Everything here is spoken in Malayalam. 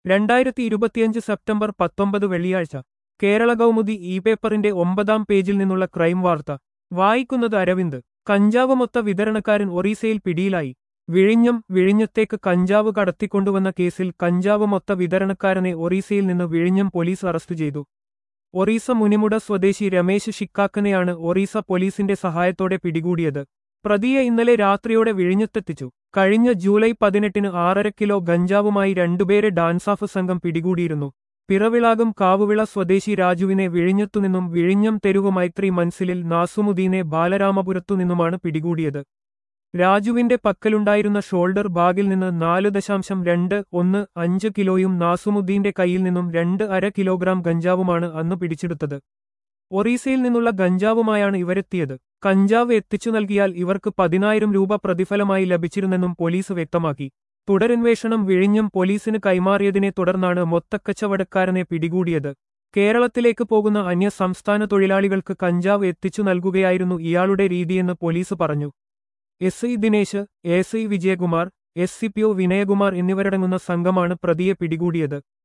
രണ്ടായിരത്തി ഇരുപത്തിയഞ്ച് സെപ്റ്റംബർ പത്തൊമ്പത് വെള്ളിയാഴ്ച കേരള കൗമുദി ഇ പേപ്പറിന്റെ ഒമ്പതാം പേജിൽ നിന്നുള്ള ക്രൈം വാർത്ത വായിക്കുന്നത് അരവിന്ദ് കഞ്ചാവ് മൊത്ത വിതരണക്കാരൻ ഒറീസയിൽ പിടിയിലായി വിഴിഞ്ഞം വിഴിഞ്ഞത്തേക്ക് കഞ്ചാവ് കടത്തിക്കൊണ്ടുവന്ന കേസിൽ കഞ്ചാവ് മൊത്ത വിതരണക്കാരനെ ഒറീസയിൽ നിന്ന് വിഴിഞ്ഞം പോലീസ് അറസ്റ്റ് ചെയ്തു ഒറീസ മുനിമുട സ്വദേശി രമേശ് ഷിക്കാക്കനെയാണ് ഒറീസ പോലീസിന്റെ സഹായത്തോടെ പിടികൂടിയത് പ്രതിയെ ഇന്നലെ രാത്രിയോടെ വിഴിഞ്ഞത്തെത്തിച്ചു കഴിഞ്ഞ ജൂലൈ പതിനെട്ടിന് ആറര കിലോ ഗഞ്ചാവുമായി രണ്ടുപേരെ ഡാൻസാഫ് സംഘം പിടികൂടിയിരുന്നു പിറവിളാകം കാവുവിള സ്വദേശി രാജുവിനെ വിഴിഞ്ഞത്തുനിന്നും വിഴിഞ്ഞം തെരുവ് മൈത്രി മൻസിലിൽ നാസുമുദ്ദീനെ ബാലരാമപുരത്തുനിന്നുമാണ് പിടികൂടിയത് രാജുവിന്റെ പക്കലുണ്ടായിരുന്ന ഷോൾഡർ ബാഗിൽ നിന്ന് നാല് ദശാംശം രണ്ട് ഒന്ന് അഞ്ച് കിലോയും നാസുമുദ്ദീന്റെ കയ്യിൽ നിന്നും രണ്ട് അര കിലോഗ്രാം ഗഞ്ചാവുമാണ് അന്ന് പിടിച്ചെടുത്തത് ഒറീസയിൽ നിന്നുള്ള ഗഞ്ചാവുമായാണ് ഇവരെത്തിയത് കഞ്ചാവ് എത്തിച്ചു നൽകിയാൽ ഇവർക്ക് പതിനായിരം രൂപ പ്രതിഫലമായി ലഭിച്ചിരുന്നെന്നും പോലീസ് വ്യക്തമാക്കി തുടരന്വേഷണം വിഴിഞ്ഞം പോലീസിന് കൈമാറിയതിനെ തുടർന്നാണ് മൊത്തക്കച്ചവടക്കാരനെ പിടികൂടിയത് കേരളത്തിലേക്ക് പോകുന്ന അന്യ സംസ്ഥാന തൊഴിലാളികൾക്ക് കഞ്ചാവ് എത്തിച്ചു നൽകുകയായിരുന്നു ഇയാളുടെ രീതിയെന്ന് പോലീസ് പറഞ്ഞു S I Dinesh S I Vijayakumar S C P O Vinayakumar എന്നിവരടങ്ങുന്ന സംഘമാണ് പ്രതിയെ പിടികൂടിയത്